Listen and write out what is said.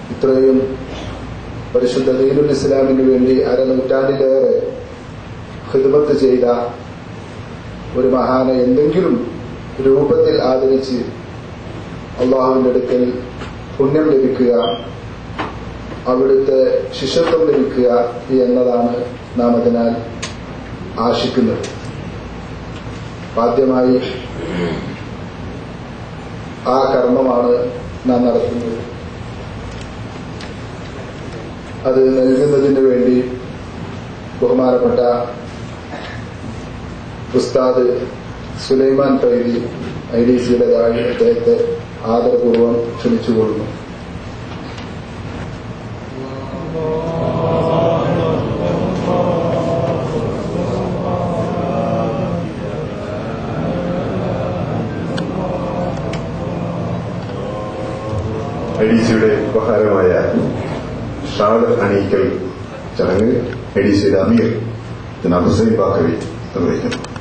ഇത്രയും പരിശുദ്ധ ദീനുൽ ഇസ്ലാമിന് വേണ്ടി അരനൂറ്റാണ്ടിലേറെ ഹിദ്മത്ത് ചെയ്ത ഒരു മഹാനെ എന്തെങ്കിലും രൂപത്തിൽ ആദരിച്ച് അള്ളാഹുവിന്റെ അടുക്കൽ പുണ്യം ലഭിക്കുക അവിടുത്തെ ശിഷ്യത്വം ലഭിക്കുക എന്നതാണ് നാം അതിനാൽ ആശിക്കുന്നത് ആദ്യമായി ആ കർമ്മമാണ് നാം നടത്തുന്നത് അത് നൽകുന്നതിന് വേണ്ടി ബഹുമാനപ്പെട്ട ഉസ്താദ് സുലൈമാൻ പൈരി ഐ ഡി സിയുടേതായി അദ്ദേഹത്തെ ആദരപൂർവ്വം ക്ഷണിച്ചുകൊള്ളുന്നു എഡിസിയുടെ ഉപഹാരമായ ഷാൾ അണിയിക്കൽ ചടങ്ങ് എഡിസിയുടെ അമീർ ജനാബ് ഹുസൈൻ ബാക്കവി നിർവഹിക്കുന്നു